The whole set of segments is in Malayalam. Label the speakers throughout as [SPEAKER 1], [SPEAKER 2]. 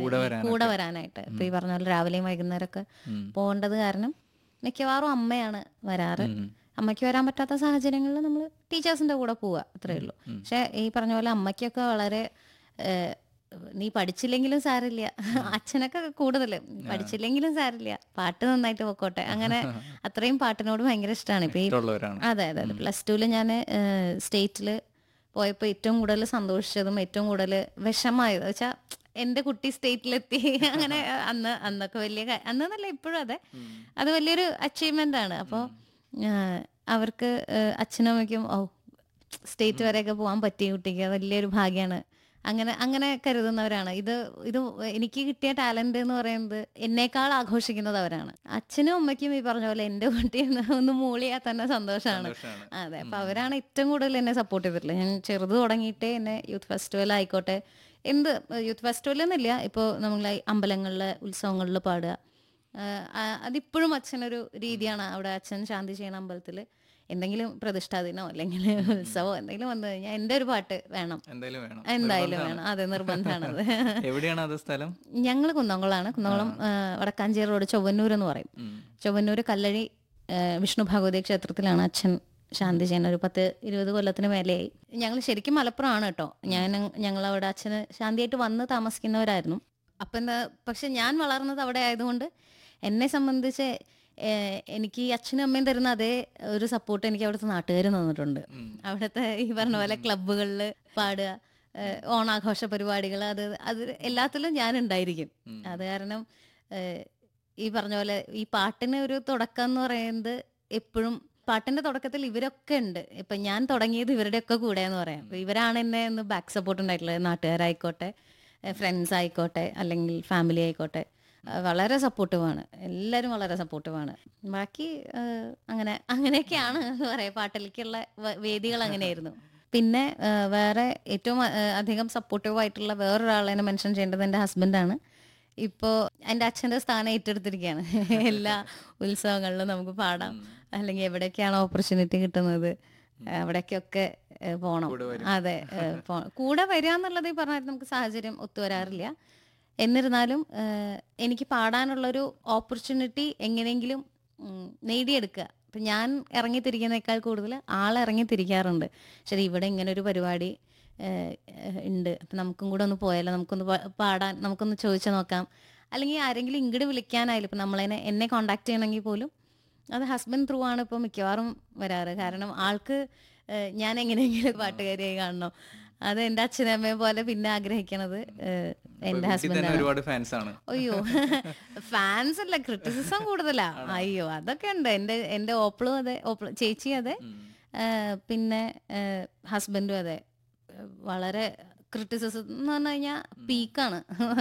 [SPEAKER 1] കൂടെ വരാനൊക്കെ.
[SPEAKER 2] കൂടെ വരാനായിട്ട് ഇപ്പൊ ഈ പറഞ്ഞ പോലെ രാവിലെയും വൈകുന്നേരമൊക്കെ പോകേണ്ടത് കാരണം മിക്കവാറും അമ്മയാണ് വരാറ് അമ്മയ്ക്ക് വരാൻ പറ്റാത്ത സാഹചര്യങ്ങളിൽ നമ്മൾ ടീച്ചേഴ്സിന്റെ കൂടെ പോവുക അത്രേ ഉള്ളൂ പക്ഷെ ഈ പറഞ്ഞ പോലെ അമ്മയ്ക്കൊക്കെ വളരെ ഏഹ്, നീ പഠിച്ചില്ലെങ്കിലും സാരില്ല അച്ഛനൊക്കെ കൂടുതൽ പഠിച്ചില്ലെങ്കിലും സാരില്ല പാട്ട് നന്നായിട്ട് പൊക്കോട്ടെ അങ്ങനെ അത്രയും പാട്ടിനോട് ഭയങ്കര ഇഷ്ടമാണ് ഇപ്പൊ ഈ
[SPEAKER 1] ഇഷ്ടമുള്ളവരാണ്
[SPEAKER 2] അതെ അതെ അതെ പ്ലസ് ടുവിൽ ഞാൻ സ്റ്റേറ്റിൽ പോയപ്പോൾ ഏറ്റവും കൂടുതൽ സന്തോഷിച്ചതും ഏറ്റവും കൂടുതൽ വിഷമായത് വെച്ചാൽ എൻ്റെ കുട്ടി സ്റ്റേറ്റിലെത്തി അങ്ങനെ അന്ന് അന്നൊക്കെ വലിയ കാ- അന്നെന്നല്ല ഇപ്പോഴും അതെ അത് വലിയൊരു അച്ചീവ്മെൻ്റ് ആണ് അപ്പോൾ അവർക്ക് ഏഹ്, അച്ഛനും അമ്മയ്ക്കും ഓ സ്റ്റേറ്റ് വരെയൊക്കെ പോകാൻ പറ്റിയ കുട്ടിക്ക് വലിയൊരു ഭാഗ്യമാണ് അങ്ങനെ അങ്ങനെ കരുതുന്നവരാണ് ഇത് ഇത് എനിക്ക് കിട്ടിയ ടാലന്റ് എന്ന് പറയുന്നത് എന്നേക്കാൾ ആഘോഷിക്കുന്നത് അവരാണ് അച്ഛനും അമ്മയ്ക്കും ഈ പറഞ്ഞ പോലെ എൻ്റെ കുട്ടി ഒന്ന് ഒന്ന് മൂളിയാൽ തന്നെ സന്തോഷമാണ്
[SPEAKER 1] സന്തോഷാണ്.
[SPEAKER 2] അതെ അപ്പൊ അവരാണ് ഏറ്റവും കൂടുതൽ എന്നെ സപ്പോർട്ട് ചെയ്തിട്ടുള്ളത് ഞാൻ ചെറുത് തുടങ്ങിയിട്ടേ എന്നെ യൂത്ത് ഫെസ്റ്റിവൽ ആയിക്കോട്ടെ എന്ത് യൂത്ത് ഫെസ്റ്റിവൽ എന്നില്ല ഇപ്പോൾ നമ്മൾ അമ്പലങ്ങളിലെ ഉത്സവങ്ങളിൽ പാടുക ആഹ് ആ- അതിപ്പോഴും അച്ഛനൊരു രീതിയാണ് അവിടെ അച്ഛൻ ശാന്തി ചെയ്യണ അമ്പലത്തിൽ എന്തെങ്കിലും പ്രതിഷ്ഠാ ദിനോ അല്ലെങ്കിൽ ഉത്സവമോ എന്തെങ്കിലും വന്നു കഴിഞ്ഞാൽ എൻ്റെ ഒരു പാട്ട് വേണം
[SPEAKER 1] എന്തായാലും വേണം
[SPEAKER 2] എന്തായാലും വേണം അതെ നിർബന്ധമാണത്
[SPEAKER 1] എവിടെയാണ് അത് സ്ഥലം
[SPEAKER 2] ഞങ്ങൾ കുന്നംകുളമാണ് കുന്നംകുളം ആ, വടക്കാഞ്ചേരി റോഡ് ചൊവ്വന്നൂർ എന്ന് പറയും ചൊവ്വന്നൂർ കല്ലഴി ആ, വിഷ്ണു ഭഗവതി ക്ഷേത്രത്തിലാണ് അച്ഛൻ ശാന്തി ചെയ്യുന്ന ഒരു പത്ത് ഇരുപത് കൊല്ലത്തിന് മേലെയായി ഞങ്ങൾ ശരിക്കും മലപ്പുറമാണ് കേട്ടോ ഞാൻ ഞങ്ങൾ അവിടെ അച്ഛന് ശാന്തിയായിട്ട് വന്ന് താമസിക്കുന്നവരായിരുന്നു അപ്പം എന്താ പക്ഷെ ഞാൻ വളർന്നത് അവിടെ ആയതുകൊണ്ട് എന്നെ സംബന്ധിച്ച് ഏഹ്, എനിക്ക് ഈ അച്ഛനും അമ്മയും തരുന്ന അതേ ഒരു സപ്പോർട്ട് എനിക്ക് അവിടുത്തെ നാട്ടുകാർ തന്നിട്ടുണ്ട് അവിടുത്തെ ഈ പറഞ്ഞ പോലെ ക്ലബ്ബുകളിൽ പാടുക ഏഹ് ഓണാഘോഷ പരിപാടികൾ അത് അത് എല്ലാത്തിലും ഞാൻ ഉണ്ടായിരിക്കും അത് കാരണം ഏഹ് ഈ പറഞ്ഞ പോലെ ഈ പാട്ടിന് ഒരു തുടക്കം എന്ന് പറയുന്നത് എപ്പോഴും പാട്ടിന്റെ തുടക്കത്തിൽ ഇവരൊക്കെ ഉണ്ട് ഇപ്പൊ ഞാൻ തുടങ്ങിയത് ഇവരുടെയൊക്കെ കൂടെ എന്ന് പറയാം അപ്പൊ ഇവരാണ് എന്നെ ഒന്ന് ബാക്ക് സപ്പോർട്ട് ഉണ്ടായിട്ടുള്ളത് നാട്ടുകാരായിക്കോട്ടെ ഫ്രണ്ട്സ് ആയിക്കോട്ടെ അല്ലെങ്കിൽ ഫാമിലി ആയിക്കോട്ടെ ഏഹ് വളരെ സപ്പോർട്ടീവാണ് എല്ലാവരും വളരെ സപ്പോർട്ടീവാണ് ബാക്കി ഏഹ് അങ്ങനെ അങ്ങനെയൊക്കെയാണ് എന്ന് പറയാം പാട്ടിലേക്കുള്ള വ- വേദികൾ അങ്ങനെയായിരുന്നു പിന്നെ ആ, വേറെ ഏറ്റവും ആ, അധികം സപ്പോർട്ടീവ് ആയിട്ടുള്ള വേറൊരാളെ മെൻഷൻ ചെയ്യേണ്ടത് എൻ്റെ ഹസ്ബൻഡാണ് ഇപ്പോൾ എൻ്റെ അച്ഛൻ്റെ സ്ഥാനം ഏറ്റെടുത്തിരിക്കുകയാണ് എല്ലാ ഉത്സവങ്ങളിലും നമുക്ക് പാടാം അല്ലെങ്കിൽ എവിടെയൊക്കെയാണ് ഓപ്പർച്യൂണിറ്റി കിട്ടുന്നത് അവിടേക്കൊക്കെ ഏ, പോണം അതെ ഏ, പോ- കൂടെ വരിക എന്നുള്ളത് ഈ പറഞ്ഞാൽ നമുക്ക് സാഹചര്യം ഒത്തുവരാറില്ല എന്നിരുന്നാലും ഏ, എനിക്ക് പാടാനുള്ളൊരു ഓപ്പർച്യൂണിറ്റി എങ്ങനെയെങ്കിലും ഉം, നേടിയെടുക്കുക ഇപ്പം ഞാൻ ഇറങ്ങിത്തിരിക്കുന്നേക്കാൾ കൂടുതൽ ആൾ ഇറങ്ങിത്തിരിക്കാറുണ്ട് ശരി ഇവിടെ ഇങ്ങനെ ഒരു പരിപാടി ഏഹ്, ഏഹ്, ഉണ്ട് അപ്പം നമുക്കും കൂടെ ഒന്ന് പോയാലോ നമുക്കൊന്ന് പാ- പാടാൻ നമുക്കൊന്ന് ചോദിച്ചു നോക്കാം അല്ലെങ്കിൽ ആരെങ്കിലും ഇങ്ങോട്ട് വിളിക്കാനായാലും ഇപ്പം നമ്മളതിനെ എന്നെ കോണ്ടാക്ട് ചെയ്യണമെങ്കിൽ പോലും അത് ഹസ്ബൻഡ് ത്രൂ ആണ് ഇപ്പോൾ മിക്കവാറും വരാറ് കാരണം ആൾക്ക് ഏഹ്, ഞാൻ എങ്ങനെയെങ്കിലും പാട്ടുകാരിയായി കാണണം അത് എൻ്റെ അച്ഛനും അമ്മയെ പോലെ പിന്നെ ആഗ്രഹിക്കണത് ഏഹ്, എൻ്റെ
[SPEAKER 1] വീട്ടിൽ
[SPEAKER 2] ഹസ്ബൻഡ്
[SPEAKER 1] തന്നെ ഒരുപാട് ഫാൻസ് ആണ്
[SPEAKER 2] അയ്യോ ഫാൻസ് അല്ല ക്രിറ്റിസിസം കൂടുതലാ അയ്യോ അതൊക്കെ ഉണ്ട് എൻ്റെ എൻ്റെ ഓപ്പിളും അതെ ഓപ്പിൾ ചേച്ചി അതെ ഏഹ് പിന്നെ ഹസ്ബൻഡും അതെ ഏഹ് വളരെ ക്രിറ്റിസിസം എന്ന് പറഞ്ഞു കഴിഞ്ഞാൽ പീക്കാണ്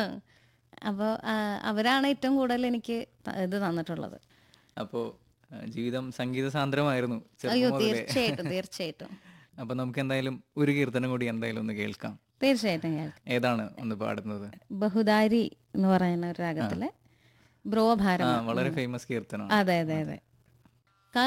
[SPEAKER 2] അപ്പോൾ അവരാണ് ഏറ്റവും കൂടുതൽ എനിക്ക് ത- ഇത് തന്നിട്ടുള്ളത്
[SPEAKER 1] അപ്പോ ആ, ജീവിതം സംഗീത സാന്ദ്രമായിരുന്നു
[SPEAKER 2] അയ്യോ
[SPEAKER 1] ചെറുപ്പം മുതലേ
[SPEAKER 2] തീർച്ചയായിട്ടും തീർച്ചയായിട്ടും
[SPEAKER 1] അപ്പൊ നമുക്ക് എന്തായാലും ഒരു കീർത്തനം കൂടി എന്തായാലും ഒന്ന് കേൾക്കാം
[SPEAKER 2] തീർച്ചയായിട്ടും ഞാൻ
[SPEAKER 1] ഏതാണ് ഒന്ന് പാടുന്നത്
[SPEAKER 2] ബഹുദാരി എന്ന് പറയുന്ന ഒരു രാഗത്തിലെ ബ്രോഭാരം
[SPEAKER 1] ആ വളരെ ഫേമസ് കീർത്തനം
[SPEAKER 2] അതെ അതെ അതെ